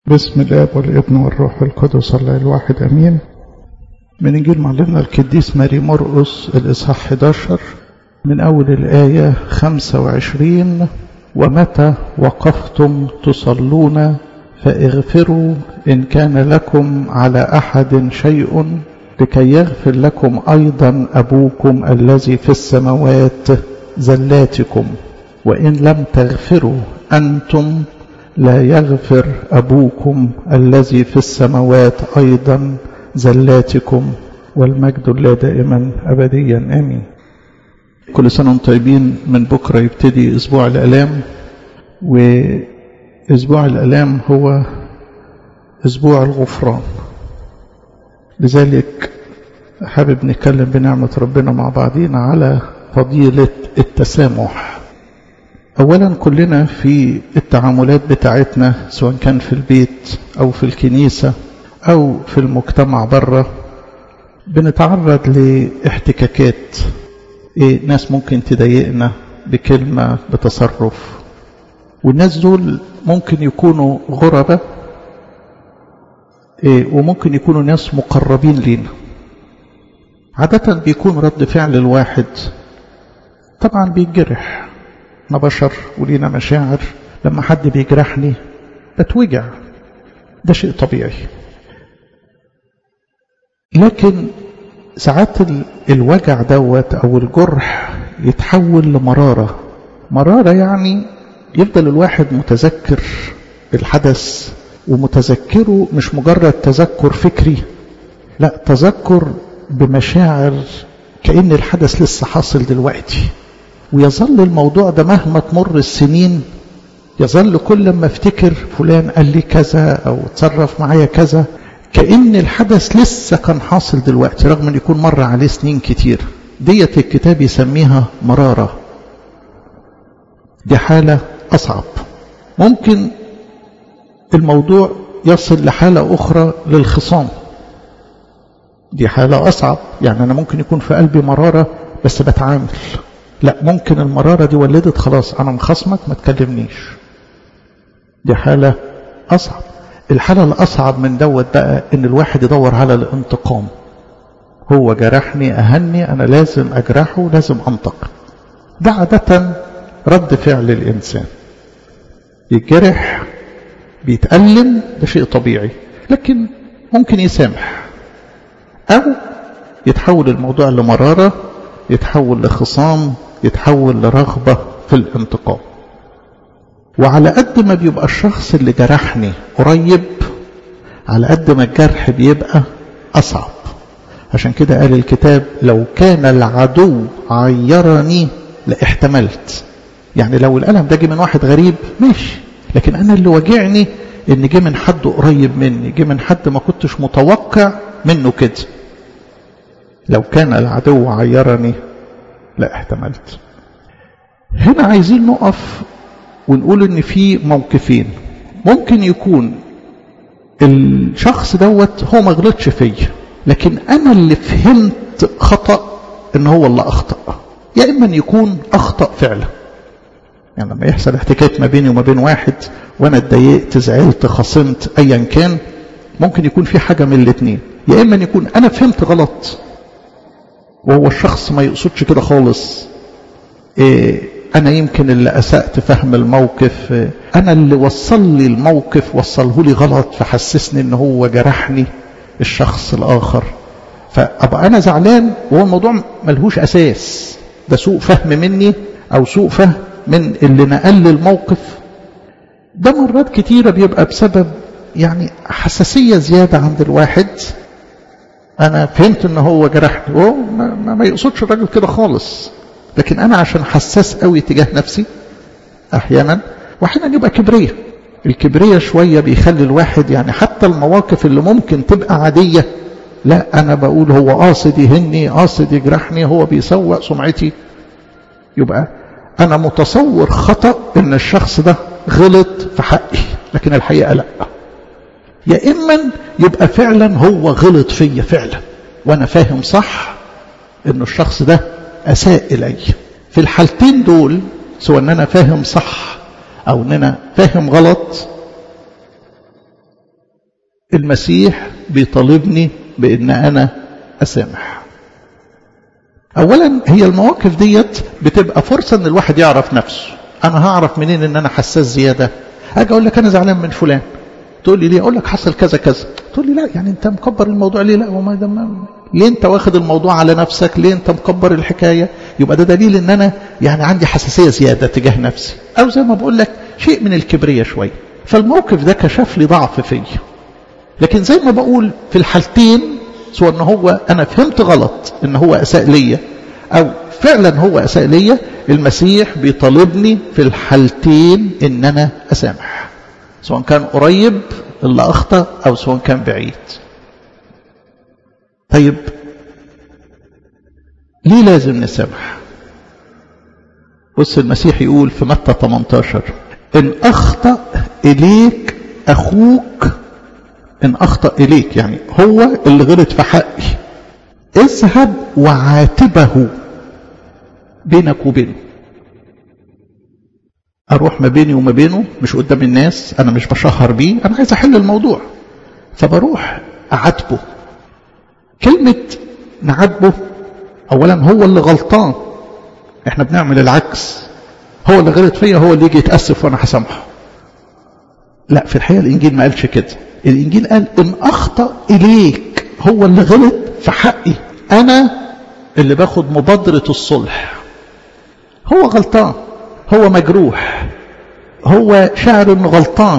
بسم الاب والابن والروح القدس الله الواحد امين من انجيل معلمنا القديس ماري مرقس الاصحاح 11 من اول الايه 25 ومتى وقفتم تصلون فاغفروا ان كان لكم على احد شيء لكي يغفر لكم ايضا ابوكم الذي في السماوات زلاتكم وان لم تغفروا انتم لا يغفر أبوكم الذي في السماوات أيضا زلاتكم والمجد الله دائما أبديا آمين كل سنة وانتم طيبين من بكرة يبتدي أسبوع الألام وأسبوع الألام هو أسبوع الغفران لذلك حابب نتكلم بنعمة ربنا مع بعضينا على فضيلة التسامح أولا كلنا في التعاملات بتاعتنا سواء كان في البيت أو في الكنيسة أو في المجتمع بره بنتعرض لاحتكاكات إيه ناس ممكن تضايقنا بكلمة بتصرف والناس دول ممكن يكونوا غربة إيه وممكن يكونوا ناس مقربين لينا عادة بيكون رد فعل الواحد طبعا بيتجرح احنا بشر ولينا مشاعر لما حد بيجرحني بتوجع ده شيء طبيعي لكن ساعات الوجع دوت او الجرح يتحول لمرارة مرارة يعني يفضل الواحد متذكر الحدث ومتذكره مش مجرد تذكر فكري لا تذكر بمشاعر كأن الحدث لسه حاصل دلوقتي ويظل الموضوع ده مهما تمر السنين يظل كل ما افتكر فلان قال لي كذا او تصرف معايا كذا كأن الحدث لسه كان حاصل دلوقتي رغم ان يكون مر عليه سنين كتير ديت الكتاب يسميها مرارة دي حالة أصعب ممكن الموضوع يصل لحالة أخرى للخصام دي حالة أصعب يعني أنا ممكن يكون في قلبي مرارة بس بتعامل لا ممكن المرارة دي ولدت خلاص أنا مخصمك ما تكلمنيش دي حالة أصعب الحالة الأصعب من دوت بقى إن الواحد يدور على الانتقام هو جرحني أهني أنا لازم أجرحه لازم أنتقم ده عادة رد فعل الإنسان يتجرح بيتألم ده شيء طبيعي لكن ممكن يسامح أو يتحول الموضوع لمرارة يتحول لخصام يتحول لرغبة في الانتقام وعلى قد ما بيبقى الشخص اللي جرحني قريب على قد ما الجرح بيبقى أصعب عشان كده قال الكتاب لو كان العدو عيرني لاحتملت يعني لو الألم ده جه من واحد غريب ماشي لكن أنا اللي واجعني إن جه من حد قريب مني جه من حد ما كنتش متوقع منه كده لو كان العدو عيرني لا احتملت هنا عايزين نقف ونقول ان في موقفين ممكن يكون الشخص دوت هو ما غلطش فيا لكن انا اللي فهمت خطأ ان هو اللي اخطأ يا اما ان يكون اخطأ فعلا يعني لما يحصل احتكاك ما بيني وما بين واحد وانا اتضايقت زعلت خصمت ايا كان ممكن يكون في حاجة من الاثنين يا اما ان يكون انا فهمت غلط وهو الشخص ما يقصدش كده خالص إيه أنا يمكن اللي أسأت فهم الموقف إيه أنا اللي وصل لي الموقف وصله لي غلط فحسسني إن هو جرحني الشخص الآخر فأبقى أنا زعلان وهو الموضوع ملهوش أساس ده سوء فهم مني أو سوء فهم من اللي نقل لي الموقف ده مرات كتيرة بيبقى بسبب يعني حساسية زيادة عند الواحد انا فهمت ان هو جرحني هو ما, ما يقصدش الراجل كده خالص لكن انا عشان حساس قوي تجاه نفسي احيانا واحيانا يبقى كبريه الكبريه شويه بيخلي الواحد يعني حتى المواقف اللي ممكن تبقى عاديه لا انا بقول هو قاصد يهني قاصد يجرحني هو بيسوق سمعتي يبقى انا متصور خطا ان الشخص ده غلط في حقي لكن الحقيقه لا يا إما يبقى فعلا هو غلط فيا فعلا وأنا فاهم صح إن الشخص ده أساء إلي في الحالتين دول سواء أن أنا فاهم صح أو أن أنا فاهم غلط المسيح بيطالبني بان انا اسامح اولا هي المواقف ديت بتبقى فرصة ان الواحد يعرف نفسه انا هعرف منين ان انا حساس زيادة اجي اقول لك انا زعلان من فلان تقول لي ليه اقول لك حصل كذا كذا تقول لي لا يعني انت مكبر الموضوع ليه لا وما ده ما ليه انت واخد الموضوع على نفسك ليه انت مكبر الحكاية يبقى ده دليل ان انا يعني عندي حساسية زيادة تجاه نفسي او زي ما بقول لك شيء من الكبرية شوية فالموقف ده كشف لي ضعف فيا لكن زي ما بقول في الحالتين سواء ان هو انا فهمت غلط ان هو اساء ليا او فعلا هو اساء ليا المسيح بيطالبني في الحالتين ان انا اسامح سواء كان قريب اللي اخطا او سواء كان بعيد طيب ليه لازم نسامح بص المسيح يقول في متى 18 ان اخطا اليك اخوك ان اخطا اليك يعني هو اللي غلط في حقي اذهب وعاتبه بينك وبينه اروح ما بيني وما بينه مش قدام الناس انا مش بشهر بيه انا عايز احل الموضوع فبروح اعاتبه كلمة نعاتبه اولا هو اللي غلطان احنا بنعمل العكس هو اللي غلط فيا هو اللي يجي يتأسف وانا هسامحه لا في الحقيقة الانجيل ما قالش كده الانجيل قال ان اخطأ اليك هو اللي غلط في حقي انا اللي باخد مبادرة الصلح هو غلطان هو مجروح هو شاعر انه غلطان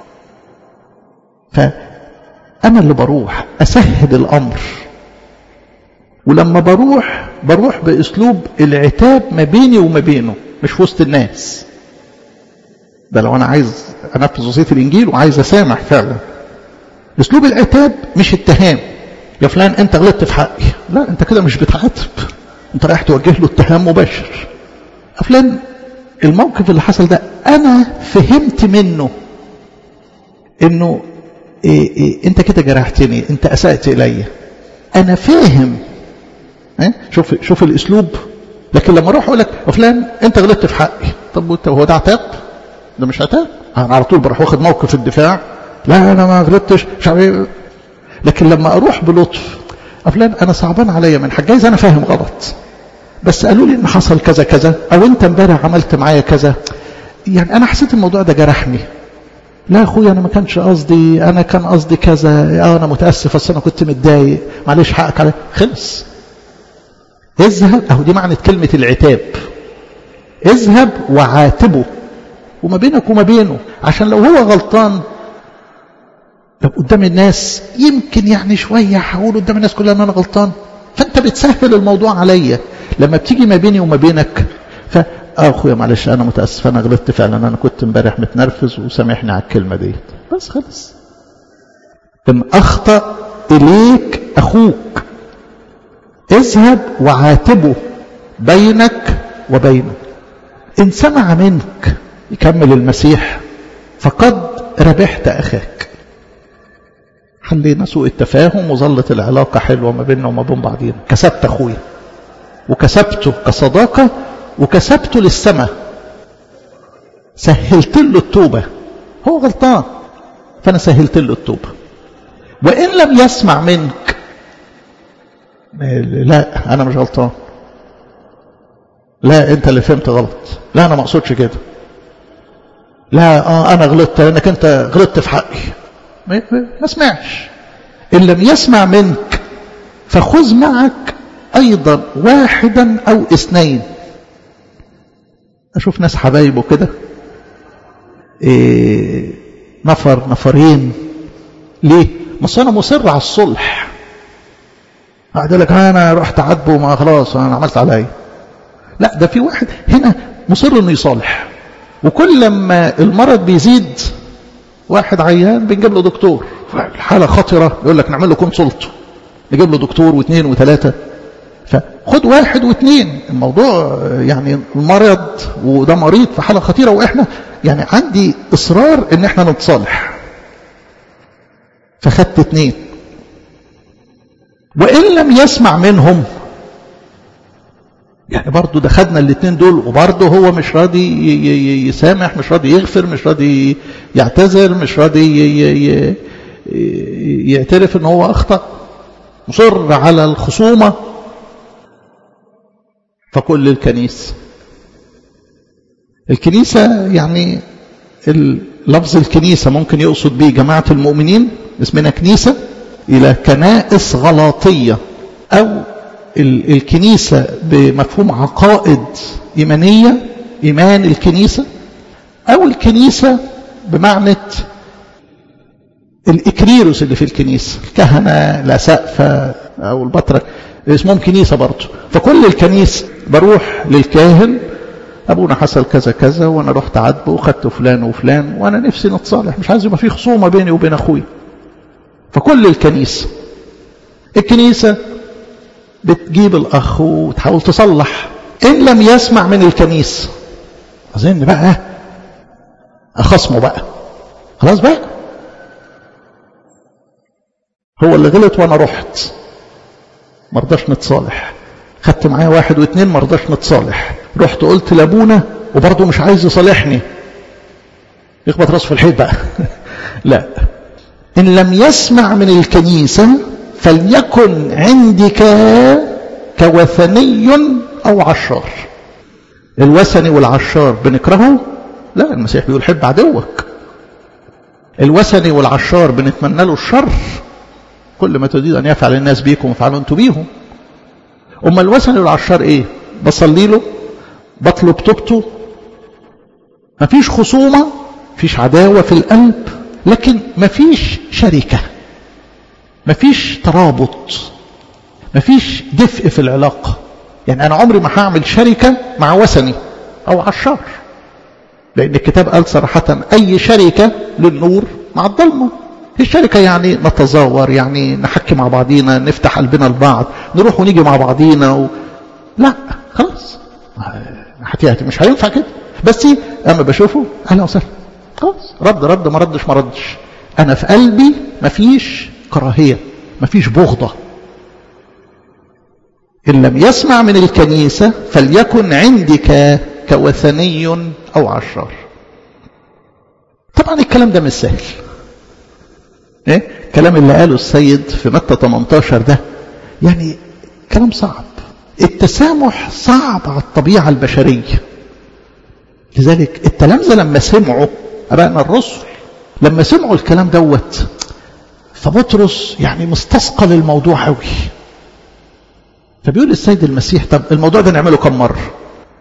فانا اللي بروح اسهل الامر ولما بروح بروح باسلوب العتاب ما بيني وما بينه مش في وسط الناس ده لو انا عايز انفذ وصيه الانجيل وعايز اسامح فعلا اسلوب العتاب مش اتهام يا فلان انت غلطت في حقي لا انت كده مش بتعاتب انت رايح توجه له اتهام مباشر فلان الموقف اللي حصل ده انا فهمت منه انه إيه إيه انت كده جرحتني انت اسأت الي انا فاهم إيه؟ شوف شوف الاسلوب لكن لما اروح اقول لك فلان انت غلطت في حقي طب هو ده عتاب ده مش عتاب انا على طول بروح واخد موقف الدفاع لا انا ما غلطتش مش عارف لكن لما اروح بلطف فلان انا صعبان عليا من حاجه جايز انا فاهم غلط بس قالوا لي ان حصل كذا كذا او انت امبارح عملت معايا كذا يعني انا حسيت الموضوع ده جرحني لا يا اخويا انا ما كانش قصدي انا كان قصدي كذا اه انا متاسف بس انا كنت متضايق معلش حقك علي خلص اذهب اهو دي معنى كلمه العتاب اذهب وعاتبه وما بينك وما بينه عشان لو هو غلطان لو قدام الناس يمكن يعني شويه هقول قدام الناس كلها ان انا غلطان فانت بتسهل الموضوع عليا لما بتيجي ما بيني وما بينك ف اه اخويا معلش انا متاسف انا غلطت فعلا انا كنت امبارح متنرفز وسامحني على الكلمه ديت بس خلص ان اخطا اليك اخوك اذهب وعاتبه بينك وبينه ان سمع منك يكمل المسيح فقد ربحت اخاك حلينا سوء التفاهم وظلت العلاقة حلوة ما بيننا وما بين بعضينا كسبت أخويا وكسبته كصداقة وكسبته للسماء سهلت له التوبة هو غلطان فأنا سهلت له التوبة وإن لم يسمع منك لا أنا مش غلطان لا أنت اللي فهمت غلط لا أنا ما أقصدش كده لا آه أنا غلطت لأنك أنت غلطت في حقي ما سمعش إن لم يسمع منك فخذ معك أيضا واحدا أو اثنين أشوف ناس حبايبه كده إيه نفر نفرين ليه؟ بس أنا مصر على الصلح قاعد لك أنا رحت عاتبه ما خلاص أنا عملت عليا لا ده في واحد هنا مصر إنه يصالح وكل لما المرض بيزيد واحد عيان بنجيب له دكتور الحالة خطرة يقول لك نعمل له كونسلت نجيب له دكتور واثنين وثلاثة فخد واحد واثنين الموضوع يعني المرض وده مريض في حالة خطيرة واحنا يعني عندي اصرار ان احنا نتصالح فخدت اثنين وان لم يسمع منهم يعني برضه ده خدنا الاثنين دول وبرضه هو مش راضي يسامح مش راضي يغفر مش راضي يعتذر مش راضي يعترف ان هو اخطأ مصر على الخصومة فكل الكنيسة الكنيسة يعني لفظ الكنيسة ممكن يقصد به جماعة المؤمنين اسمنا كنيسة إلى كنائس غلاطية أو الكنيسة بمفهوم عقائد إيمانية إيمان الكنيسة أو الكنيسة بمعنى الإكريروس اللي في الكنيسة الكهنة لا سقف أو البطرك اسمهم كنيسة برضه فكل الكنيسة بروح للكاهن أبونا حصل كذا كذا وأنا رحت عاتبه وخدت فلان وفلان وأنا نفسي نتصالح مش عايز يبقى في خصومة بيني وبين أخوي فكل الكنيسة الكنيسة بتجيب الأخ وتحاول تصلح إن لم يسمع من الكنيسة أظن بقى أخصمه بقى خلاص بقى هو اللي غلط وأنا رحت مرضاش نتصالح خدت معايا واحد واثنين مرضاش نتصالح رحت قلت لابونا وبرضه مش عايز يصالحني يخبط راسه في الحيط بقى لا إن لم يسمع من الكنيسة فليكن عندك كوثني أو عشار الوثني والعشار بنكرهه لا المسيح بيقول حب عدوك الوثني والعشار بنتمنى له الشر كل ما تريد أن يفعل الناس بيكم فعلوا أنتم بيهم أما الوثني والعشار إيه بصلي له بطلب توبته مفيش خصومة مفيش عداوة في القلب لكن مفيش شركة مفيش ترابط مفيش دفء في العلاقة يعني أنا عمري ما هعمل شركة مع وثني أو عشار لأن الكتاب قال صراحة أي شركة للنور مع الظلمة الشركة يعني نتزاور يعني نحكي مع بعضينا نفتح قلبنا لبعض نروح ونيجي مع بعضينا و... لا خلاص حتياتي مش هينفع كده بس اما بشوفه اهلا وسهلا خلاص رد رد ما ردش ما ردش انا في قلبي مفيش كراهيه مفيش بغضه ان لم يسمع من الكنيسه فليكن عندك كوثني او عشار طبعا الكلام ده مش سهل ايه الكلام اللي قاله السيد في متى 18 ده يعني كلام صعب التسامح صعب على الطبيعة البشرية لذلك التلامذة لما سمعوا أبائنا الرسل لما سمعوا الكلام دوت فبطرس يعني مستثقل الموضوع قوي فبيقول السيد المسيح طب الموضوع ده نعمله كم مرة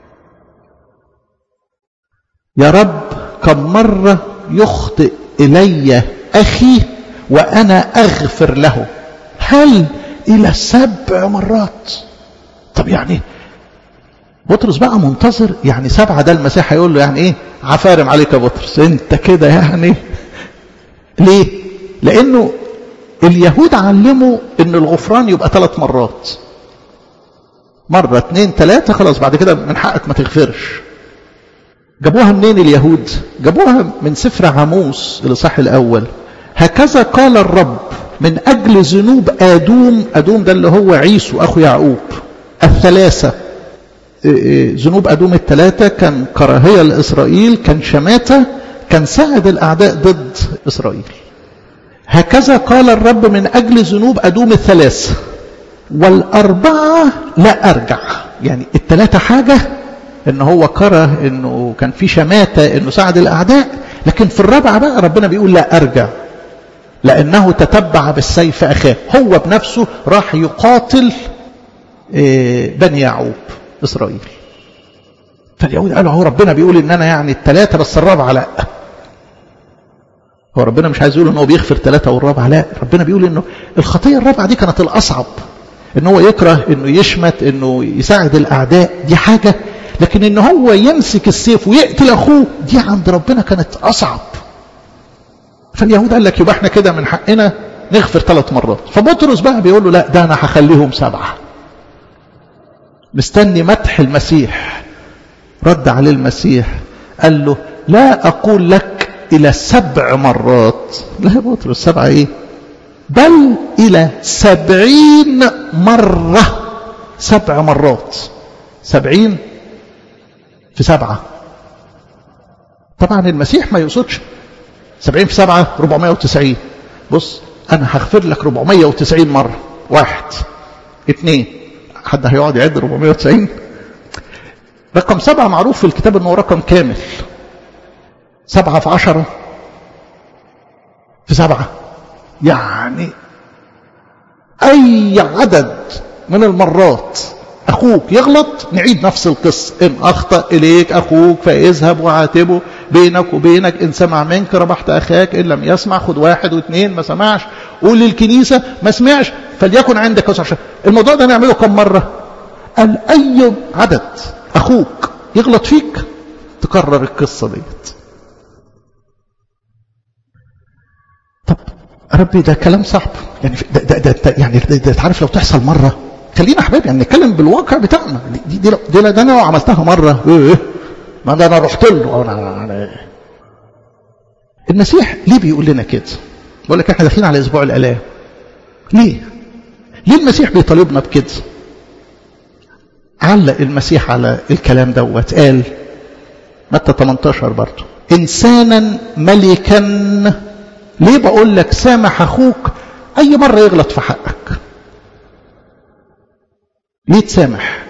يا رب كم مرة يخطئ إلي أخي وأنا أغفر له هل إلى سبع مرات طب يعني بطرس بقى منتظر يعني سبعة ده المسيح هيقول له يعني ايه عفارم عليك يا بطرس انت كده يعني ليه لانه اليهود علموا ان الغفران يبقى ثلاث مرات مرة اتنين تلاتة خلاص بعد كده من حقك ما تغفرش جابوها منين اليهود جابوها من سفر عاموس الاصحاح الاول هكذا قال الرب من اجل ذنوب ادوم ادوم ده اللي هو عيسو اخو يعقوب الثلاثة ذنوب أدوم الثلاثة كان كراهية لإسرائيل كان شماتة كان ساعد الأعداء ضد إسرائيل هكذا قال الرب من أجل ذنوب أدوم الثلاثة والأربعة لا أرجع يعني الثلاثة حاجة إن هو كره إنه كان في شماتة إنه ساعد الأعداء لكن في الرابعة بقى ربنا بيقول لا أرجع لأنه تتبع بالسيف أخاه هو بنفسه راح يقاتل بني يعقوب إسرائيل فاليهود قالوا هو ربنا بيقول إن أنا يعني الثلاثة بس الرابعة لا هو ربنا مش عايز يقول إن هو بيغفر ثلاثة والرابعة لا ربنا بيقول إنه الخطية الرابعة دي كانت الأصعب إن هو يكره إنه يشمت إنه يساعد الأعداء دي حاجة لكن إن هو يمسك السيف ويقتل أخوه دي عند ربنا كانت أصعب فاليهود قال لك يبقى احنا كده من حقنا نغفر ثلاث مرات فبطرس بقى بيقول له لا ده أنا هخليهم سبعة مستني مدح المسيح رد عليه المسيح قال له لا أقول لك إلى سبع مرات لا يا بطرس سبعة إيه بل إلى سبعين مرة سبع مرات سبعين في سبعة طبعا المسيح ما يقصدش سبعين في سبعة ربعمائة وتسعين بص انا هغفر لك 490 مرة واحد اثنين حد هيقعد يعد 490 رقم سبعة معروف في الكتاب انه رقم كامل سبعة في عشرة في سبعة يعني اي عدد من المرات اخوك يغلط نعيد نفس القصة ان اخطأ اليك اخوك فاذهب وعاتبه بينك وبينك ان سمع منك ربحت اخاك ان لم يسمع خد واحد واثنين ما سمعش قول للكنيسة ما سمعش فليكن عندك عشر الموضوع ده نعمله كم مرة قال اي عدد اخوك يغلط فيك تكرر القصة ديت طب ربي ده كلام صعب يعني ده, ده, ده, ده يعني ده, ده تعرف لو تحصل مرة خلينا حبايبي يعني نتكلم بالواقع بتاعنا دي دي, دي, دي, ده انا لو عملتها مرة ايه ما ده انا رحت له أنا أنا المسيح ليه بيقول لنا كده بقول لك احنا داخلين على اسبوع الالام ليه ليه المسيح بيطالبنا بكده علق المسيح على الكلام دوت قال متى 18 برضه انسانا ملكا ليه بقول لك سامح اخوك اي مره يغلط في حقك ليه تسامح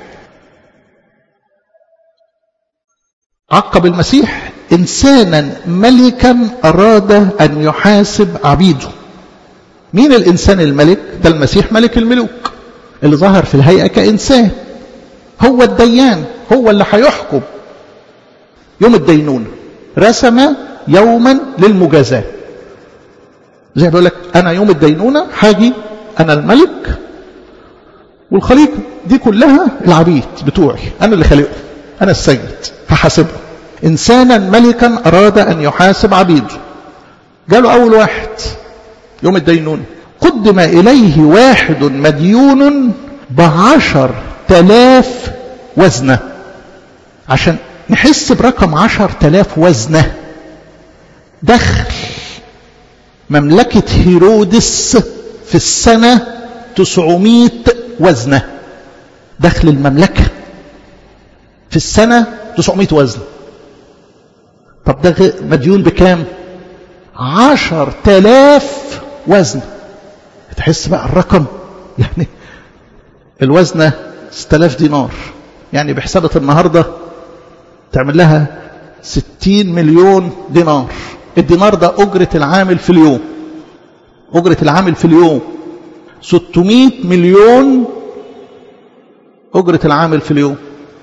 عقب المسيح انسانا ملكا اراد ان يحاسب عبيده مين الانسان الملك ده المسيح ملك الملوك اللي ظهر في الهيئه كانسان هو الديان هو اللي هيحكم يوم الدينونه رسم يوما للمجازاه زي ما بيقول لك انا يوم الدينونه هاجي انا الملك والخليقه دي كلها العبيد بتوعي انا اللي خالقهم انا السيد هحاسبهم انسانا ملكا اراد ان يحاسب عبيده جاله اول واحد يوم الدينونه قدم اليه واحد مديون بعشر تلاف وزنه عشان نحس برقم عشر تلاف وزنه دخل مملكة هيرودس في السنة 900 وزنة دخل المملكة في السنة 900 وزن طب ده مديون بكام عشر تلاف وزن تحس بقى الرقم يعني الوزنة 6000 دينار يعني بحسابة النهاردة تعمل لها 60 مليون دينار الدينار ده أجرة العامل في اليوم أجرة العامل في اليوم 600 مليون أجرة العامل في اليوم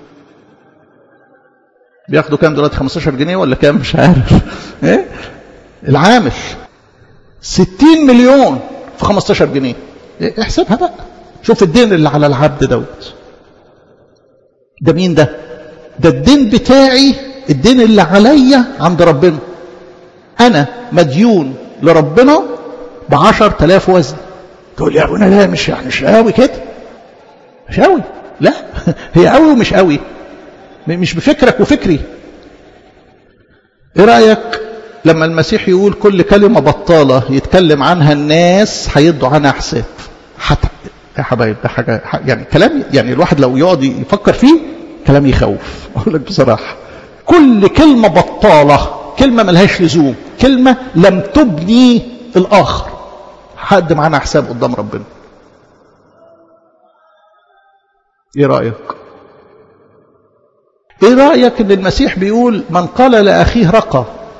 بياخدوا كام دلوقتي 15 جنيه ولا كام مش عارف ايه العامل 60 مليون في 15 جنيه إيه احسبها بقى شوف الدين اللي على العبد دوت ده مين ده ده الدين بتاعي الدين اللي عليا عند ربنا انا مديون لربنا بعشر تلاف وزن تقول يا ابونا لا مش يعني مش قوي كده مش قوي لا هي قوي ومش قوي مش بفكرك وفكري ايه رايك لما المسيح يقول كل كلمه بطاله يتكلم عنها الناس هيدوا عنها حساب حتى يا حبايب ده حاجه يعني كلام يعني الواحد لو يقعد يفكر فيه كلام يخوف اقول لك بصراحه كل كلمه بطاله كلمه ملهاش لزوم كلمه لم تبني الاخر هقدم عنها حساب قدام ربنا ايه رايك ايه رايك ان المسيح بيقول من قال لاخيه رقى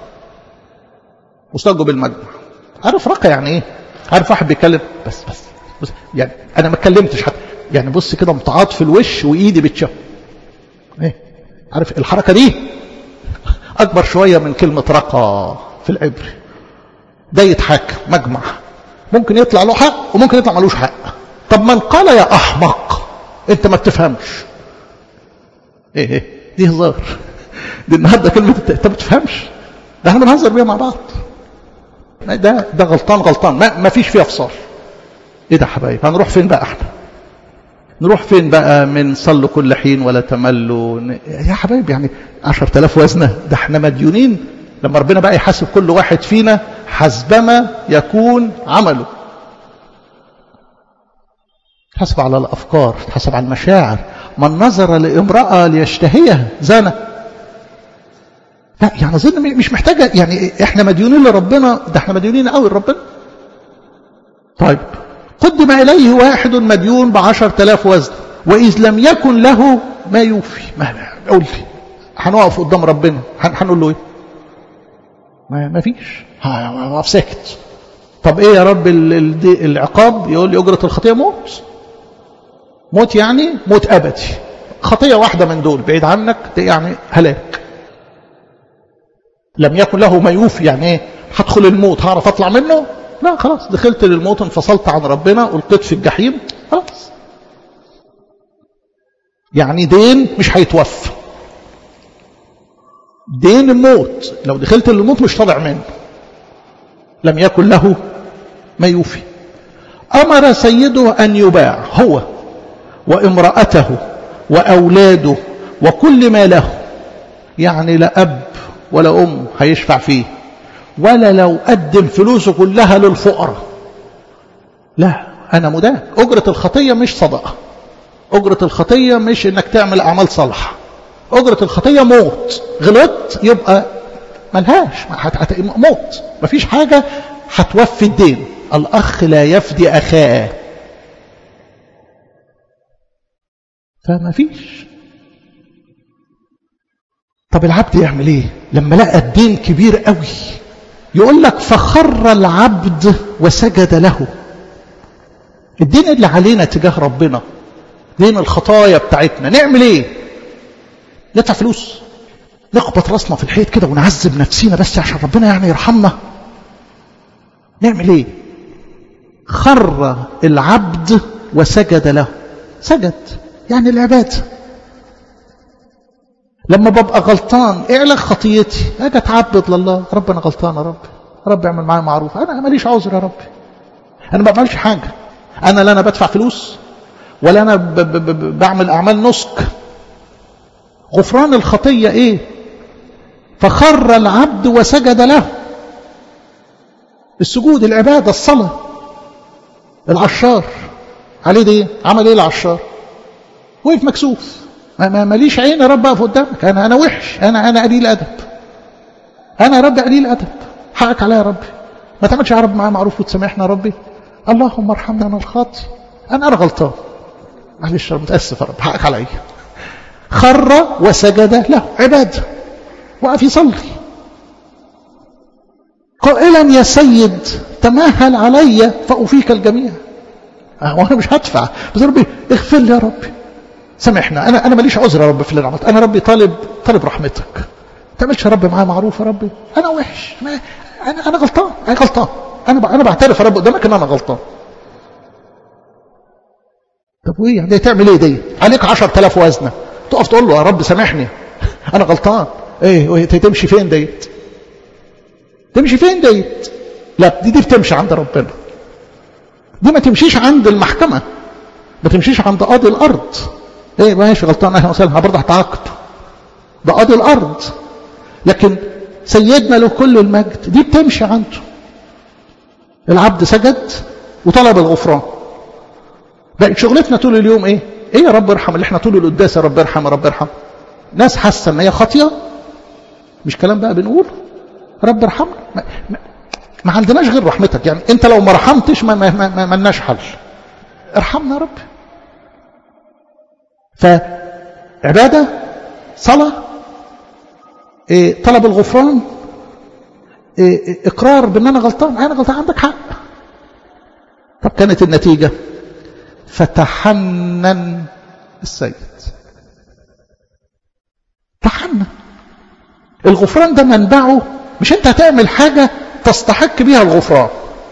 مستوجب المجمع عارف رقى يعني ايه عارف واحد بيتكلم بس بس, بس يعني انا ما اتكلمتش حتى يعني بص كده متعاط في الوش وايدي بتشف ايه عارف الحركه دي اكبر شويه من كلمه رقى في العبري ده يتحاكم مجمع ممكن يطلع له حق وممكن يطلع ملوش حق طب من قال يا احمق انت ما بتفهمش ايه ايه دي هزار دي النهارده كلمه انت ما بتفهمش ده احنا بنهزر بيها مع بعض ده ده غلطان غلطان ما, ما فيش فيها فصال ايه ده حبايب هنروح فين بقى احنا نروح فين بقى من صلوا كل حين ولا تملوا يا حبايب يعني 10000 وزنه ده احنا مديونين لما ربنا بقى يحاسب كل واحد فينا حسبما يكون عمله تحسب على الافكار تحسب على المشاعر من نظر لامراه ليشتهيها زنى لا يعني اظن مش محتاجه يعني احنا مديونين لربنا ده احنا مديونين قوي لربنا طيب قدم إليه واحد مديون بعشر تلاف وزن وإذ لم يكن له ما يوفي ما قول لي هنقف قدام ربنا هنقول له ايه ما, ما فيش هقف ساكت طب ايه يا رب العقاب يقول لي اجره الخطيه موت موت يعني موت ابدي خطيه واحده من دول بعيد عنك يعني هلاك لم يكن له ما يوفي يعني ايه هدخل الموت هعرف اطلع منه لا خلاص دخلت للموت انفصلت عن ربنا القيت في الجحيم خلاص يعني دين مش هيتوفى دين الموت لو دخلت للموت مش طالع منه لم يكن له ما يوفي أمر سيده أن يباع هو وامرأته وأولاده وكل ما له يعني لا أب ولا أم هيشفع فيه ولا لو قدم فلوسه كلها للفقراء لا أنا مدان أجرة الخطية مش صدقة أجرة الخطية مش إنك تعمل أعمال صالحة أجرة الخطية موت غلطت يبقى ملهاش موت مفيش حاجة هتوفي الدين الأخ لا يفدي أخاه فما فيش طب العبد يعمل ايه لما لقى الدين كبير قوي يقول لك فخر العبد وسجد له الدين اللي علينا تجاه ربنا دين الخطايا بتاعتنا نعمل ايه ندفع فلوس نخبط راسنا في الحيط كده ونعذب نفسينا بس عشان ربنا يعني يرحمنا نعمل ايه خر العبد وسجد له سجد يعني العبادة لما ببقى غلطان اعلى خطيتي اجي اتعبد لله رب انا غلطان يا رب رب اعمل معايا معروف انا ماليش عذر يا رب انا ما بعملش حاجه انا لا انا بدفع فلوس ولا انا ب ب ب بعمل اعمال نسك غفران الخطيه ايه فخر العبد وسجد له السجود العباده الصلاه العشار عليه ده ايه عمل ايه العشار وقف مكسوف ما ما ماليش عين يا رب اقف قدامك انا انا وحش انا انا قليل ادب انا يا رب قليل ادب حقك عليا يا ربي ما تعملش يا رب معايا معروف وتسامحنا يا ربي اللهم ارحمنا انا الخاطي انا انا غلطان معلش انا متاسف يا رب حقك عليا خر وسجد له عباده وقف يصلي قائلا يا سيد تمهل علي فأفيك الجميع وانا مش هدفع بس ربي اغفر لي يا ربي سامحنا انا انا ماليش عذر يا رب في اللي عملت انا ربي طالب طالب رحمتك ما تعملش يا رب معايا معروف يا ربي انا وحش ما انا انا غلطان انا غلطان انا انا بعترف يا رب قدامك ان انا غلطان طب وايه يعني تعمل ايه دي عليك 10000 وزنه تقف تقول له يا رب سامحني انا غلطان ايه تمشي فين ديت تمشي فين ديت لا دي دي بتمشي عند ربنا دي ما تمشيش عند المحكمة ما تمشيش عند قاضي الأرض ايه ماشي غلطان اهلا وسهلا برضه هتعاقب ده قاضي الأرض لكن سيدنا له كل المجد دي بتمشي عنده العبد سجد وطلب الغفران بقت شغلتنا طول اليوم ايه ايه يا رب ارحم اللي احنا طول القداس يا رب ارحم يا رب ارحم ناس حاسه ان هي خاطيه مش كلام بقى بنقوله رب ارحمنا ما, ما, ما عندناش غير رحمتك يعني انت لو ما رحمتش ما ما ما, ما لناش حل ارحمنا يا رب فعبادة صلاة إيه طلب الغفران إيه اقرار بان انا غلطان انا غلطان عندك حق طب كانت النتيجة فتحنن السيد تحنن الغفران ده منبعه مش انت هتعمل حاجة تستحق بيها الغفران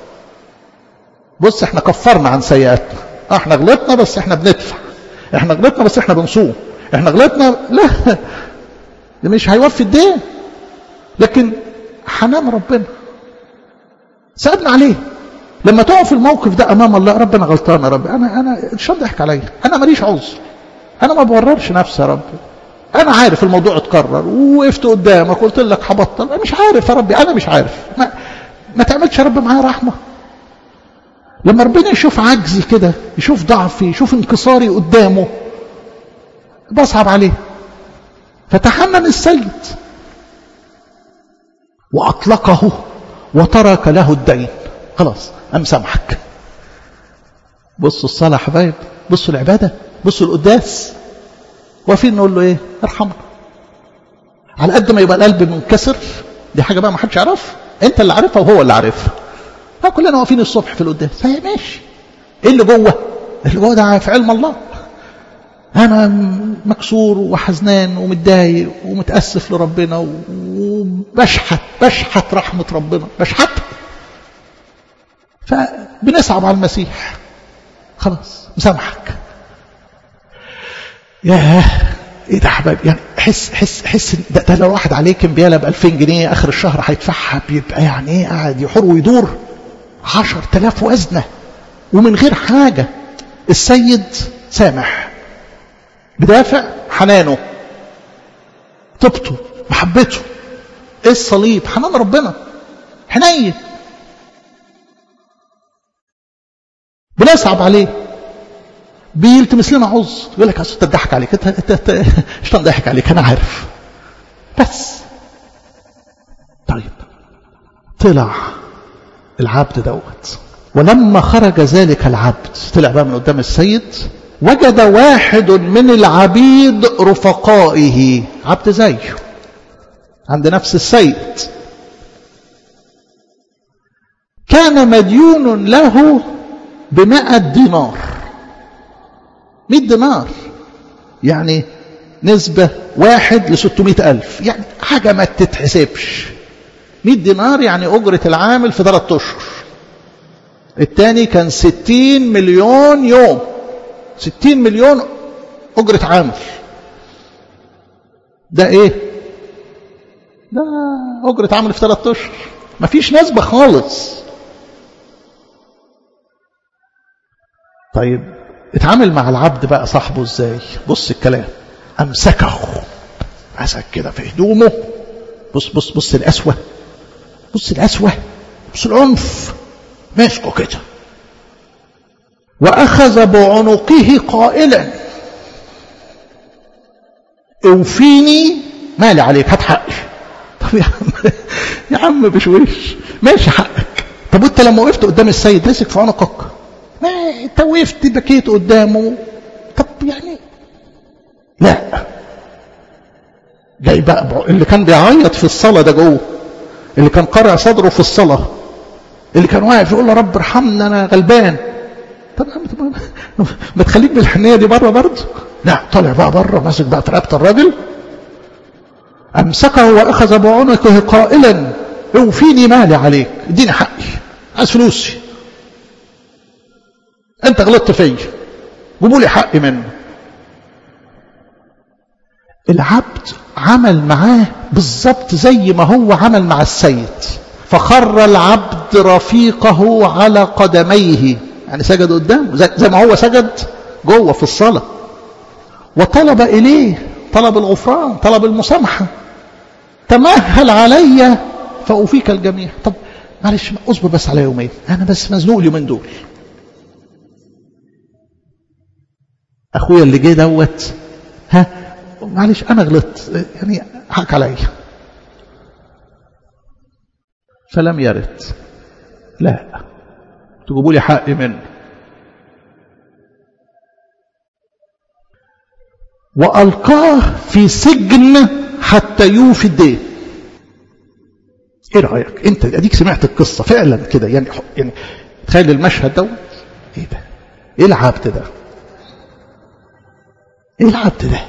بص احنا كفرنا عن سيئاتنا اه احنا غلطنا بس احنا بندفع احنا غلطنا بس احنا بنصوم احنا غلطنا لا ده مش هيوفي الدين لكن حنان ربنا سألنا عليه لما تقف في الموقف ده امام الله رب انا غلطان يا رب انا انا الشيطان ضحك عليا انا ماليش عذر انا ما بوررش نفسي يا رب انا عارف الموضوع اتكرر ووقفت قدامك قلت لك هبطل انا مش عارف يا ربي انا مش عارف ما, ما تعملش يا رب معايا رحمه لما ربنا يشوف عجزي كده يشوف ضعفي يشوف انكساري قدامه بصعب عليه فتحنن السيد واطلقه وترك له الدين خلاص انا مسامحك بصوا الصلاة يا حبايب بصوا العبادة بصوا القداس واقفين نقول له ايه ارحمنا على قد ما يبقى القلب منكسر دي حاجة بقى ما حدش يعرفها انت اللي عارفها وهو اللي عارفها كلنا واقفين الصبح في القداس هي ماشي ايه اللي جوه اللي جوه ده في علم الله انا مكسور وحزنان ومتضايق ومتاسف لربنا وبشحت بشحت رحمه ربنا بشحتها فبنصعب على المسيح خلاص مسامحك ياه ايه ده حبايب يعني حس حس حس ده, ده لو واحد عليه كمبياله ب 2000 جنيه اخر الشهر هيدفعها بيبقى يعني ايه قاعد يحور ويدور 10000 وزنه ومن غير حاجه السيد سامح بدافع حنانه طبته محبته ايه الصليب حنان ربنا حنين بنصعب عليه بيلتمس لنا عذر يقول لك اصل تضحك عليك انت انت الشيطان ضحك عليك انا عارف بس طيب طلع العبد دوت ولما خرج ذلك العبد طلع بقى من قدام السيد وجد واحد من العبيد رفقائه عبد زيه عند نفس السيد كان مديون له بمائة دينار مئة دينار يعني نسبة واحد لستمائة ألف يعني حاجة ما تتحسبش مئة دينار يعني أجرة العامل في ثلاثة أشهر الثاني كان ستين مليون يوم ستين مليون أجرة عامل ده إيه ده أجرة عامل في ثلاثة أشهر مفيش نسبة خالص طيب اتعامل مع العبد بقى صاحبه ازاي بص الكلام امسكه مسك كده في هدومه بص بص بص القسوه بص القسوه بص العنف ماسكه كده واخذ بعنقه قائلا اوفيني مالي عليك هات حقي طب يا عم يا عم بشويش ماشي حقك طب وانت لما وقفت قدام السيد مسك في عنقك ما انت وقفت بكيت قدامه طب يعني لا جاي بقى اللي كان بيعيط في الصلاه ده جوه اللي كان قارع صدره في الصلاه اللي كان واقف يقول له رب ارحمنا انا غلبان طب ما تخليك بالحنيه دي بره برضه لا طالع بقى بره ماسك بقى في رقبه الراجل امسكه واخذ بعنقه قائلا اوفيني مالي عليك اديني حقي عايز فلوسي انت غلطت فيا جيبوا لي حقي منه العبد عمل معاه بالظبط زي ما هو عمل مع السيد فخر العبد رفيقه على قدميه يعني سجد قدامه زي ما هو سجد جوه في الصلاة وطلب إليه طلب الغفران طلب المسامحة تمهل علي فأوفيك الجميع طب معلش اصبر بس على يومين أنا بس مزنوق اليومين دول أخويا اللي جه دوت ها معلش أنا غلطت يعني حق عليا فلم يرد لا تجيبوا لي حقي منه وألقاه في سجن حتى يوفي الدين ايه رأيك انت اديك سمعت القصة فعلا كده يعني يعني تخيل المشهد دوت ايه ده ايه العبد ده ايه العبد ده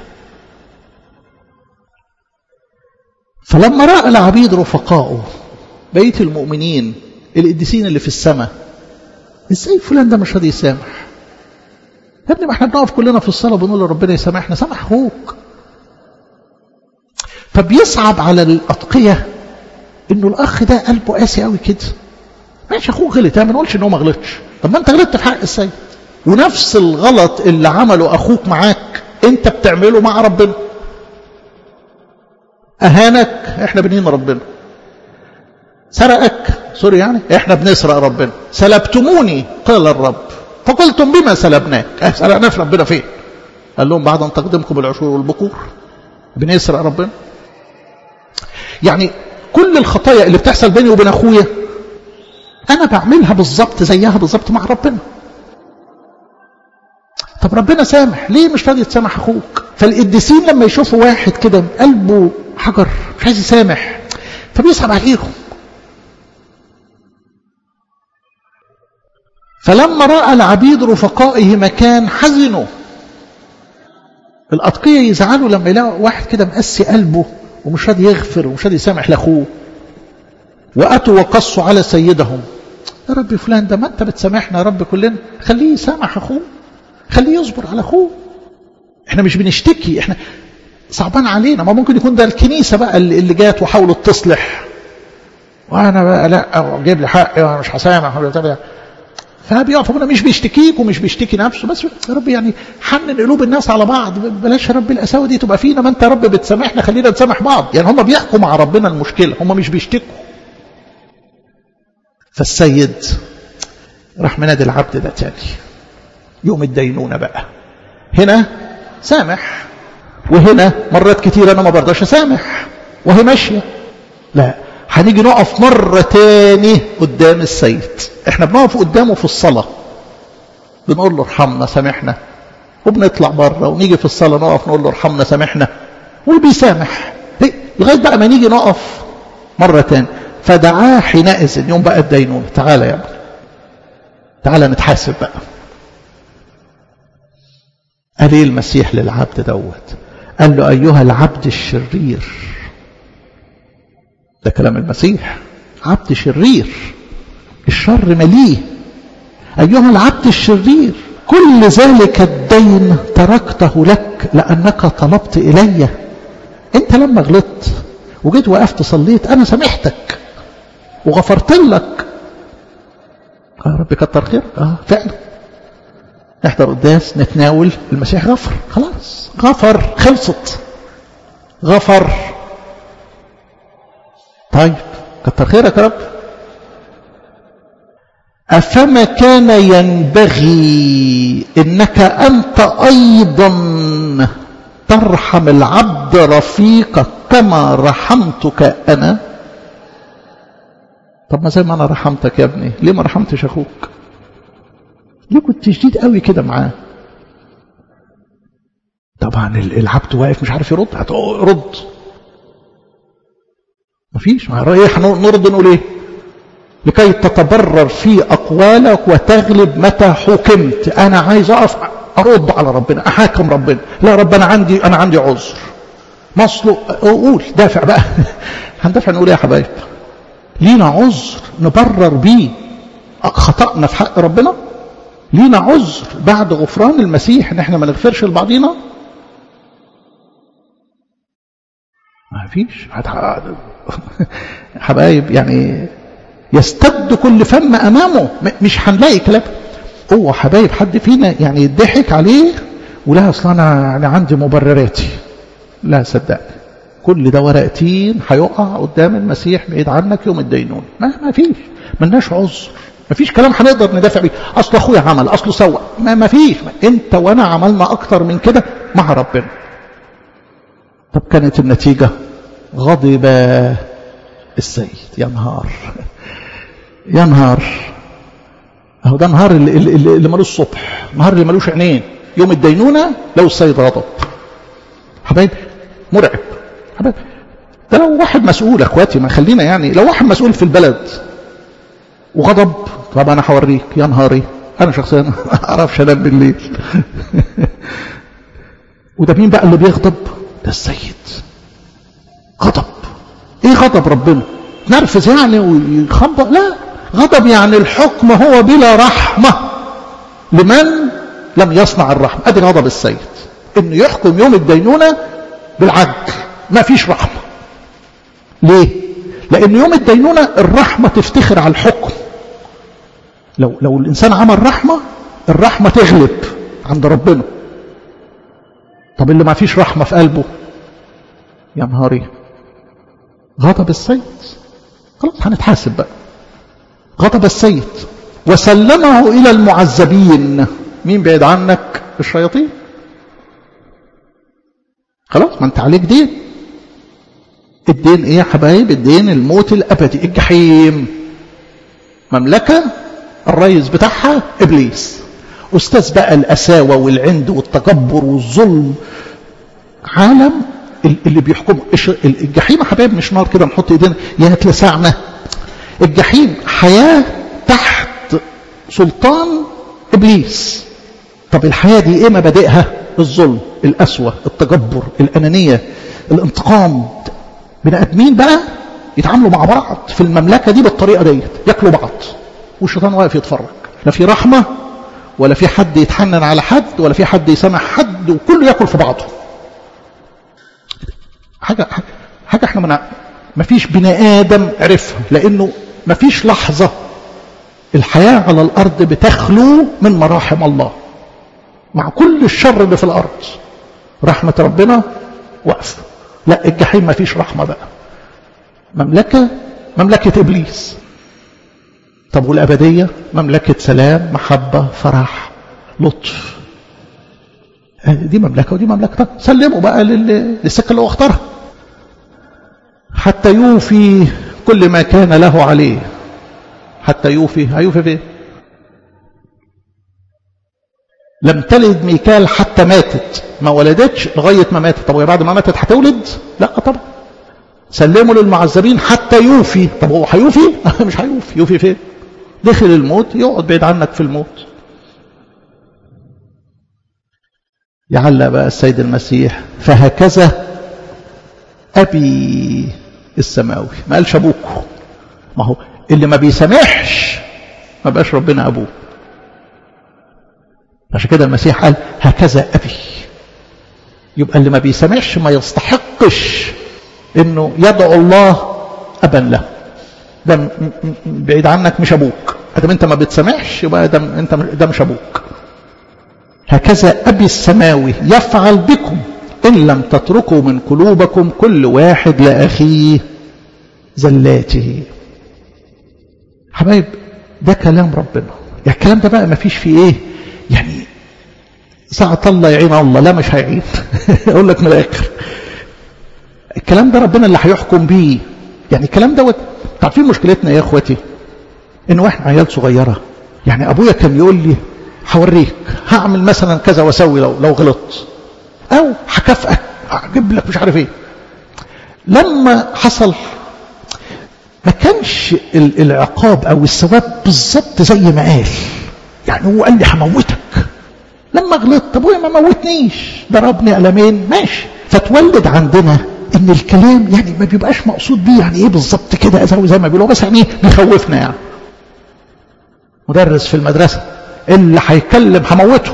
فلما رأى العبيد رفقائه بيت المؤمنين القديسين اللي في السماء ازاي فلان ده مش راضي يسامح يا ابني ما احنا بنقف كلنا في الصلاه بنقول لربنا يسامحنا سامح اخوك فبيصعب على الاتقيه انه الاخ ده قلبه قاسي قوي كده ماشي اخوك غلط ما نقولش ان هو ما غلطش طب ما انت غلطت في حق السيد ونفس الغلط اللي عمله اخوك معاك انت بتعمله مع ربنا اهانك احنا بنين ربنا سرقك سوري يعني احنا بنسرق ربنا سلبتموني قال الرب فقلتم بما سلبناك اه سرقنا في ربنا فين قال لهم بعد ان تقدمكم العشور والبكور بنسرق ربنا يعني كل الخطايا اللي بتحصل بيني وبين اخويا انا بعملها بالظبط زيها بالظبط مع ربنا طب ربنا سامح ليه مش راضي تسامح اخوك فالقديسين لما يشوفوا واحد كده قلبه حجر مش عايز يسامح فبيصعب عليهم فلما راى العبيد رفقائه مكان حزنوا الاتقيه يزعلوا لما يلاقوا واحد كده مقسي قلبه ومش راضي يغفر ومش راضي يسامح لاخوه واتوا وقصوا على سيدهم يا رب فلان ده ما انت بتسامحنا يا رب كلنا خليه يسامح اخوه خليه يصبر على اخوه احنا مش بنشتكي احنا صعبان علينا ما ممكن يكون ده الكنيسه بقى اللي, اللي جات وحاولت تصلح وانا بقى لا جيب لي حقي وانا مش هسامح ولا بتاع فبيقف هنا مش بيشتكيك ومش بيشتكي نفسه بس يا رب يعني حنن قلوب الناس على بعض بلاش يا رب القساوه دي تبقى فينا ما انت يا رب بتسامحنا خلينا نسامح بعض يعني هم بيحكوا مع ربنا المشكله هم مش بيشتكوا فالسيد راح منادي العبد ده تاني يوم الدينونة بقى هنا سامح وهنا مرات كتير أنا ما برضاش أسامح وهي ماشية لا هنيجي نقف مرة تاني قدام السيد احنا بنقف قدامه في الصلاة بنقول له ارحمنا سامحنا وبنطلع بره ونيجي في الصلاة نقف نقول له ارحمنا سامحنا وبيسامح لغاية بقى ما نيجي نقف مرة تاني فدعاه حينئذ يوم بقى الدينونة تعالى يا ابني تعالى نتحاسب بقى قال ايه المسيح للعبد دوت قال له ايها العبد الشرير ده كلام المسيح عبد شرير الشر مليه ايها العبد الشرير كل ذلك الدين تركته لك لانك طلبت الي انت لما غلطت وجيت وقفت صليت انا سامحتك وغفرت لك يا رب كتر خيرك اه فعلا نحضر قداس نتناول المسيح غفر خلاص غفر خلصت غفر طيب كتر خيرك يا رب أفما كان ينبغي إنك أنت أيضا ترحم العبد رفيقك كما رحمتك أنا طب ما زي ما أنا رحمتك يا ابني ليه ما رحمتش أخوك ليه كنت شديد قوي كده معاه طبعا العبد واقف مش عارف يرد هترد مفيش ما ايه نرد نقول ايه لكي تتبرر في اقوالك وتغلب متى حكمت انا عايز اقف ارد على ربنا احاكم ربنا لا رب انا عندي انا عندي عذر مصله قول دافع بقى هندافع نقول ايه يا حبايب لينا عذر نبرر بيه خطأنا في حق ربنا لينا عذر بعد غفران المسيح ان احنا ما نغفرش لبعضينا ما فيش حبايب يعني يستد كل فم امامه مش هنلاقي كلام هو حبايب حد فينا يعني يضحك عليه ولا اصل انا يعني عندي مبرراتي لا صدقني كل ده ورقتين هيقع قدام المسيح بعيد عنك يوم الدينون ما ما فيش ملناش عذر ما فيش كلام هنقدر ندافع بيه اصل اخويا عمل اصله سوى ما, ما فيش انت وانا عملنا اكتر من كده مع ربنا طب كانت النتيجة غضب السيد يا نهار يا نهار اهو ده نهار اللي, اللي, اللي ملوش صبح نهار اللي ملوش عينين يوم الدينونة لو السيد غضب حبايب مرعب حبايب ده لو واحد مسؤول اخواتي ما خلينا يعني لو واحد مسؤول في البلد وغضب طب انا هوريك يا نهاري انا شخصيا ما اعرفش انام بالليل وده مين بقى اللي بيغضب ده السيد غضب ايه غضب ربنا نرفز يعني ويخبط لا غضب يعني الحكم هو بلا رحمة لمن لم يصنع الرحمة ادي غضب السيد انه يحكم يوم الدينونة بالعدل ما فيش رحمة ليه لان يوم الدينونة الرحمة تفتخر على الحكم لو, لو الانسان عمل رحمة الرحمة تغلب عند ربنا طب اللي ما فيش رحمة في قلبه يا نهاري غضب السيد خلاص هنتحاسب بقى غضب السيد وسلمه إلى المعذبين مين بعيد عنك الشياطين خلاص ما انت عليك دين الدين ايه يا حبايب الدين الموت الابدي الجحيم مملكة الرئيس بتاعها ابليس أستاذ بقى الأساوة والعند والتجبر والظلم عالم اللي بيحكم الجحيم يا حبايب مش نار كده نحط ايدينا يا هتلسعنا الجحيم حياة تحت سلطان إبليس طب الحياة دي ايه مبادئها الظلم القسوة التجبر الأنانية الانتقام بني آدمين بقى يتعاملوا مع بعض في المملكة دي بالطريقة ديت ياكلوا بعض والشيطان واقف يتفرج لا في رحمة ولا في حد يتحنن على حد ولا في حد يسامح حد وكله ياكل في بعضه حاجة حاجة احنا من ما فيش بني آدم عرفها لأنه ما فيش لحظة الحياة على الأرض بتخلو من مراحم الله مع كل الشر اللي في الأرض رحمة ربنا واقفة لا الجحيم ما فيش رحمة بقى مملكة مملكة إبليس طب والأبدية مملكة سلام محبة فرح لطف دي مملكة ودي مملكة سلموا بقى للسكة اللي هو اختارها حتى يوفي كل ما كان له عليه حتى يوفي هيوفي فين لم تلد ميكال حتى ماتت ما ولدتش لغاية ما ماتت طب وهي بعد ما ماتت هتولد لا طبعا سلموا للمعذبين حتى يوفي طب هو هيوفي مش هيوفي يوفي فين دخل الموت يقعد بعيد عنك في الموت يعلق بقى السيد المسيح فهكذا أبي السماوي ما قالش أبوك ما هو اللي ما بيسامحش ما بقاش ربنا أبوه عشان كده المسيح قال هكذا أبي يبقى اللي ما بيسامحش ما يستحقش انه يدعو الله ابا له ده بعيد عنك مش ابوك ادام انت ما بتسامحش يبقى ده انت ده مش ابوك هكذا ابي السماوي يفعل بكم ان لم تتركوا من قلوبكم كل واحد لاخيه زلاته حبايب ده كلام ربنا يعني الكلام ده بقى ما فيش فيه ايه يعني ساعة الله يعين الله لا مش هيعين اقول لك من الاخر الكلام ده ربنا اللي هيحكم بيه يعني الكلام دوت عارفين مشكلتنا يا اخواتي ان واحنا عيال صغيره يعني ابويا كان يقول لي هوريك هعمل مثلا كذا واسوي لو لو غلطت او هكافئك هجيب لك مش عارف ايه لما حصل ما كانش العقاب او الثواب بالظبط زي ما قال يعني هو قال لي هموتك لما غلطت ابويا ما موتنيش ضربني قلمين ماشي فتولد عندنا ان الكلام يعني ما بيبقاش مقصود بيه يعني ايه بالظبط كده زي, زي ما بيقولوا بس يعني بيخوفنا يعني مدرس في المدرسة اللي هيكلم هموته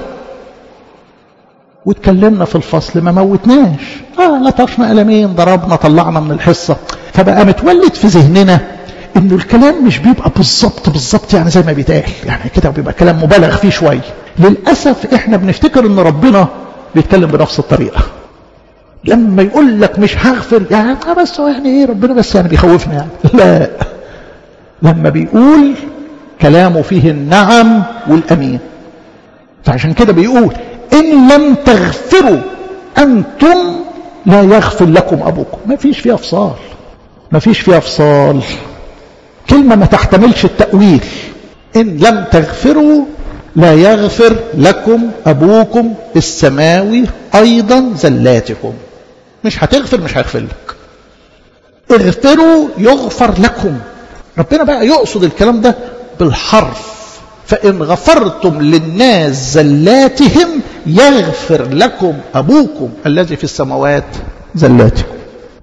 واتكلمنا في الفصل ما موتناش اه لطشنا قلمين ضربنا طلعنا من الحصة فبقى متولد في ذهننا انه الكلام مش بيبقى بالظبط بالظبط يعني زي ما بيتقال يعني كده بيبقى كلام مبالغ فيه شوية للأسف احنا بنفتكر ان ربنا بيتكلم بنفس الطريقة لما يقول لك مش هغفر يعني بس هو يعني ايه ربنا بس يعني بيخوفنا يعني لا لما بيقول كلامه فيه النعم والامين فعشان كده بيقول ان لم تغفروا انتم لا يغفر لكم ابوكم ما فيش فيها افصال ما فيش فيها افصال كلمه ما تحتملش التاويل ان لم تغفروا لا يغفر لكم ابوكم السماوي ايضا زلاتكم مش هتغفر مش هيغفر لك اغفروا يغفر لكم ربنا بقى يقصد الكلام ده بالحرف فإن غفرتم للناس زلاتهم يغفر لكم أبوكم الذي في السماوات زلاتكم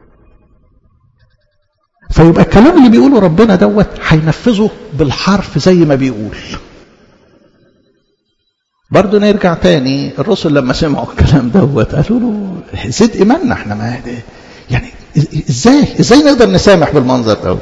فيبقى الكلام اللي بيقوله ربنا دوت هينفذه بالحرف زي ما بيقول برضه نرجع تاني الرسل لما سمعوا الكلام دوت قالوا له زد ايماننا احنا ما يعني ازاي ازاي نقدر نسامح بالمنظر دوت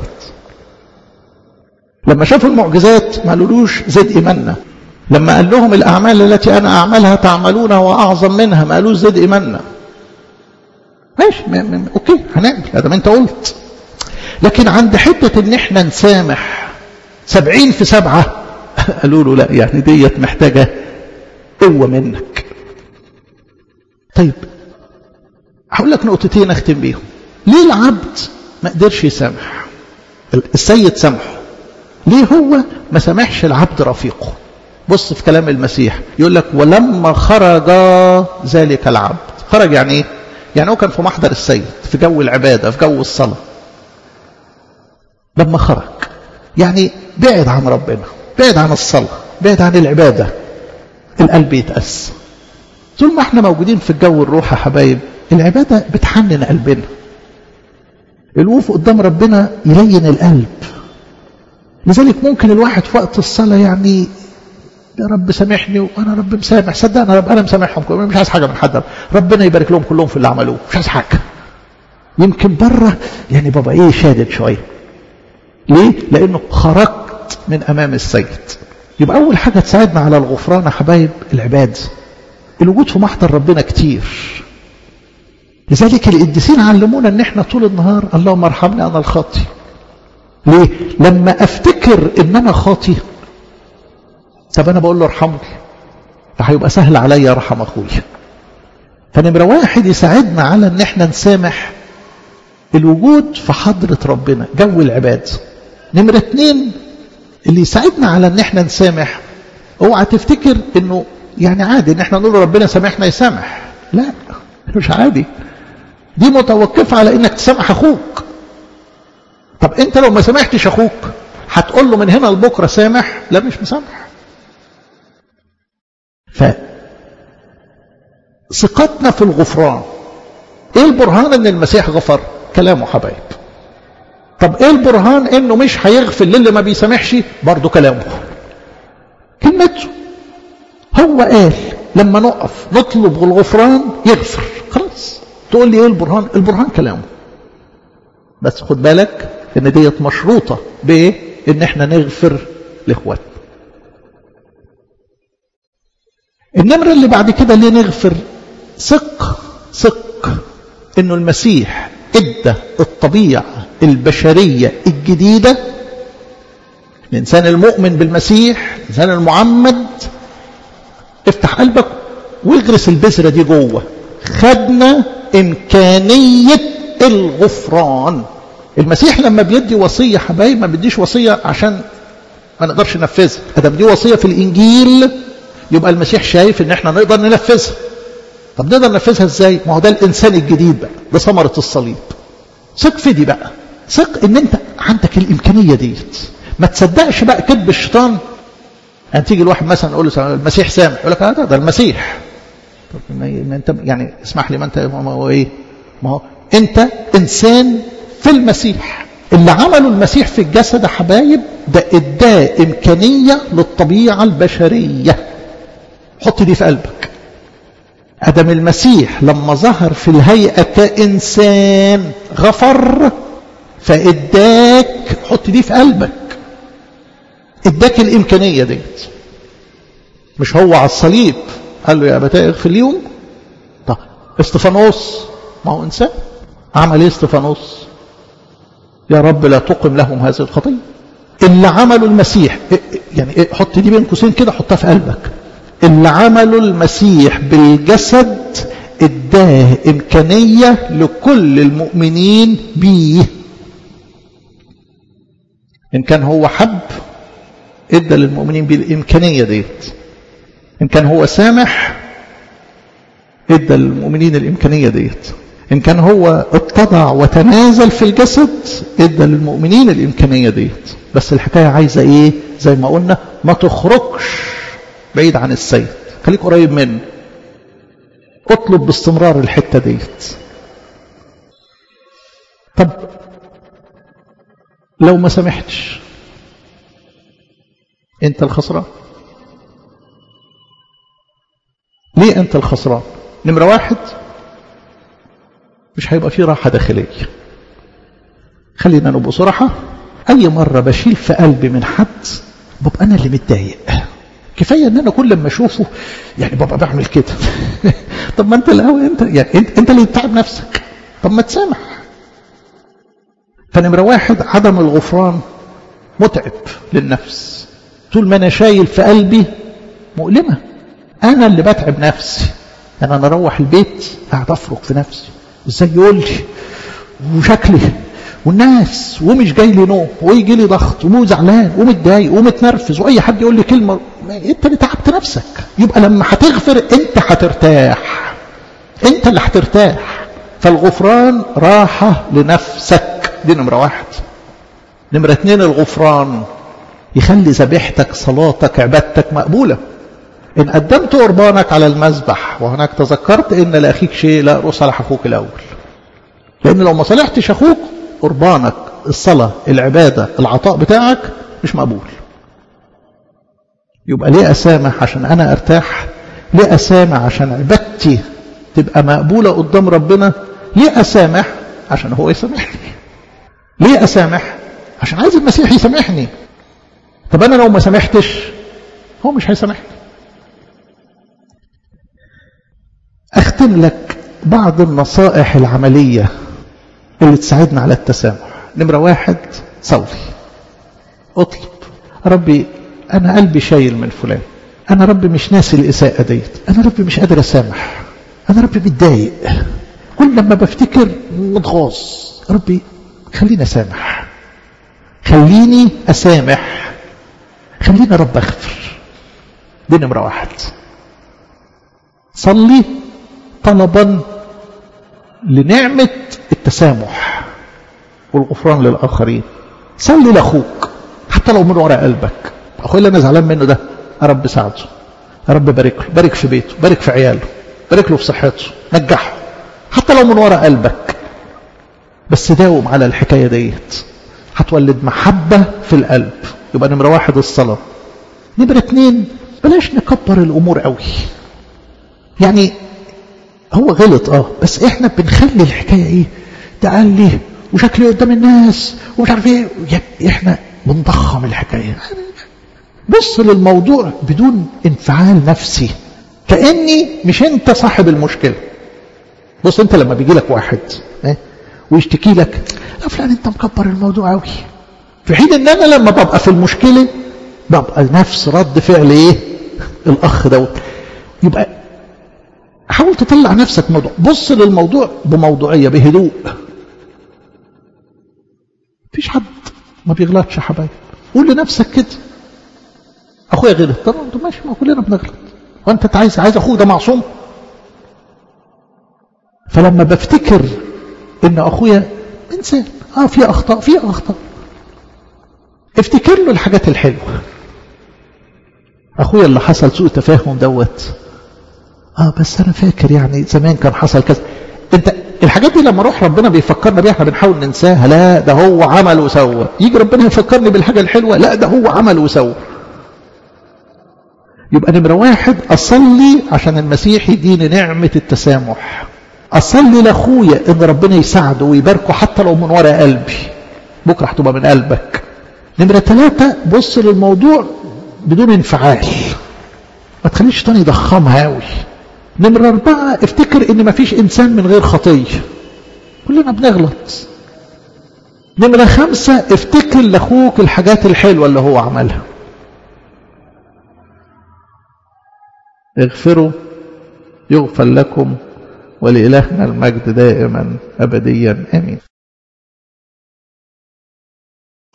لما شافوا المعجزات ما قالولوش زد ايماننا لما قال لهم الاعمال التي انا اعملها تعملونها واعظم منها ما قالوش زد ايماننا ماشي م- م- اوكي هنعمل ادام انت قلت لكن عند حته ان احنا نسامح سبعين في سبعه قالوا له لا يعني ديت محتاجه قوه منك طيب هقول لك نقطتين اختم بيهم ليه العبد ما قدرش يسامح السيد سامحه ليه هو ما سامحش العبد رفيقه بص في كلام المسيح يقول لك ولما خرج ذلك العبد خرج يعني ايه يعني هو كان في محضر السيد في جو العبادة في جو الصلاة لما خرج يعني بعد عن ربنا بعد عن الصلاة بعد عن العبادة القلب يتأس طول ما احنا موجودين في الجو الروح يا حبايب العبادة بتحنن قلبنا الوقوف قدام ربنا يلين القلب لذلك ممكن الواحد في وقت الصلاة يعني يا رب سامحني وانا رب مسامح صدق انا رب انا مسامحهم كلهم مش عايز حاجه من حد ربنا يبارك لهم كلهم في اللي عملوه مش عايز حاجه يمكن بره يعني بابا ايه شادد شويه ليه لانه خرجت من امام السيد يبقى اول حاجه تساعدنا على الغفران يا حبايب العباد الوجود في محضر ربنا كتير لذلك القديسين علمونا ان احنا طول النهار اللهم ارحمني انا الخاطي ليه لما افتكر ان انا خاطي طب انا بقول له ارحمني فهيبقى سهل عليا ارحم اخويا فنمرة واحد يساعدنا على ان احنا نسامح الوجود في حضرة ربنا جو العباد نمرة اتنين اللي يساعدنا على ان احنا نسامح اوعى تفتكر انه يعني عادي ان احنا نقول ربنا سامحنا يسامح لا مش عادي دي متوقفة على انك تسامح اخوك طب انت لو ما سامحتش اخوك هتقول له من هنا لبكره سامح لا مش مسامح ف ثقتنا في الغفران ايه البرهان ان المسيح غفر كلامه حبايب طب ايه البرهان انه مش هيغفر للي ما بيسامحش برضه كلامه كلمته هو قال لما نقف نطلب الغفران يغفر خلاص تقول لي ايه البرهان البرهان كلامه بس خد بالك ان ديت مشروطه بايه ان احنا نغفر لاخواتنا النمره اللي بعد كده ليه نغفر ثق ثق انه المسيح ادى الطبيعه البشريه الجديده الانسان المؤمن بالمسيح الانسان المعمد افتح قلبك واغرس البذره دي جوه خدنا امكانيه الغفران المسيح لما بيدي وصيه حبايب ما بيديش وصيه عشان ما نقدرش ننفذها ادم دي وصيه في الانجيل يبقى المسيح شايف ان احنا نقدر ننفذها طب نقدر ننفذها ازاي ما هو ده الانسان الجديد بقى ده ثمره الصليب ثق في دي بقى ثق ان انت عندك الامكانيه ديت ما تصدقش بقى كذب الشيطان يعني تيجي الواحد مثلا يقول له المسيح سامح يقول لك ده, ده المسيح طب ما انت يعني اسمح لي ما انت ما هو ايه ما هو انت انسان في المسيح اللي عمله المسيح في الجسد يا حبايب ده اداه امكانيه للطبيعه البشريه حط دي في قلبك ادم المسيح لما ظهر في الهيئه كانسان غفر فاداك حط دي في قلبك اداك الامكانيه ديت مش هو على الصليب قال له يا ابتاء اغفر ليهم طب استفانوس ما هو انسان عمل ايه استفانوس يا رب لا تقم لهم هذه الخطيه اللي عمله المسيح يعني حط دي بين قوسين كده حطها في قلبك اللي عمله المسيح بالجسد اداه امكانيه لكل المؤمنين بيه ان كان هو حب ادى للمؤمنين بالامكانيه ديت ان كان هو سامح ادى للمؤمنين الامكانيه ديت ان كان هو اتضع وتنازل في الجسد ادى للمؤمنين الامكانيه ديت بس الحكايه عايزه ايه زي ما قلنا ما تخرجش بعيد عن السيد خليك قريب منه اطلب باستمرار الحته ديت طب لو ما سمحتش انت الخسران ليه انت الخسران نمرة واحد مش هيبقى فيه راحة داخلية خلينا نبقى صراحة اي مرة بشيل في قلبي من حد ببقى انا اللي متضايق كفاية ان انا كل ما اشوفه يعني ببقى بعمل كده طب ما انت الاول انت يعني انت, انت اللي بتتعب نفسك طب ما تسامح فنمرة واحد عدم الغفران متعب للنفس طول ما انا شايل في قلبي مؤلمة انا اللي بتعب نفسي انا اروح البيت قاعد افرق في نفسي ازاي يقول لي وشكلي والناس ومش جاي لي نوم ويجي لي ضغط وزعلان ومتضايق ومتنرفز واي حد يقول لي كلمه انت اللي تعبت نفسك يبقى لما هتغفر انت هترتاح انت اللي هترتاح فالغفران راحه لنفسك دي نمره واحد نمره اتنين الغفران يخلي ذبيحتك صلاتك عبادتك مقبوله ان قدمت قربانك على المذبح وهناك تذكرت ان لاخيك شيء لا اصلح اخوك الاول لان لو ما صلحتش اخوك قربانك الصلاة العبادة العطاء بتاعك مش مقبول يبقى ليه أسامح عشان أنا أرتاح ليه أسامح عشان عبادتي تبقى مقبولة قدام ربنا ليه أسامح عشان هو يسامحني ليه أسامح عشان عايز المسيح يسامحني طب أنا لو ما سامحتش هو مش هيسامحني أختم لك بعض النصائح العملية اللي تساعدنا على التسامح نمرة واحد صلي اطلب ربي أنا قلبي شايل من فلان أنا ربي مش ناسي الإساءة ديت أنا ربي مش قادر أسامح أنا ربي متضايق كل لما بفتكر متغاظ ربي خليني أسامح خليني أسامح خليني رب أغفر دي نمرة واحد صلي طلبا لنعمة التسامح والغفران للآخرين صلي لأخوك حتى لو من وراء قلبك أخوي اللي أنا زعلان منه ده يا رب ساعده يا رب بارك له بارك في بيته بارك في عياله بارك له في صحته نجحه حتى لو من وراء قلبك بس داوم على الحكاية ديت هتولد محبة في القلب يبقى نمرة واحد الصلاة نمرة اتنين بلاش نكبر الأمور قوي يعني هو غلط اه بس احنا بنخلي الحكايه ايه ده قال لي وشكلي قدام الناس ومش عارف ايه احنا بنضخم الحكايه بص للموضوع بدون انفعال نفسي كاني مش انت صاحب المشكله بص انت لما بيجي لك واحد ايه ويشتكي لك لا فلان انت مكبر الموضوع قوي في حين ان انا لما ببقى في المشكله ببقى نفس رد فعل ايه الاخ دوت يبقى حاول تطلع نفسك موضوع بص للموضوع بموضوعية بهدوء مفيش حد ما بيغلطش يا حبايب قول لنفسك كده اخويا غلط طب انت ماشي ما كلنا بنغلط وانت عايز عايز اخوك ده معصوم فلما بفتكر ان اخويا انسان اه في اخطاء في اخطاء افتكر له الحاجات الحلوه اخويا اللي حصل سوء تفاهم دوت اه بس انا فاكر يعني زمان كان حصل كذا انت الحاجات دي لما روح ربنا بيفكرنا بيها احنا بنحاول ننساها لا ده هو عمل وسوى يجي ربنا يفكرني بالحاجه الحلوه لا ده هو عمل وسوى يبقى نمرة واحد أصلي عشان المسيح يديني نعمة التسامح أصلي لأخويا إن ربنا يساعده ويباركه حتى لو من وراء قلبي بكرة هتبقى من قلبك نمرة ثلاثة بص للموضوع بدون انفعال ما تخليش تاني يضخمها قوي نمرة أربعة افتكر إن ما فيش إنسان من غير خطية كلنا بنغلط نمرة خمسة افتكر لأخوك الحاجات الحلوة اللي هو عملها اغفروا يغفر لكم ولإلهنا المجد دائما أبديا آمين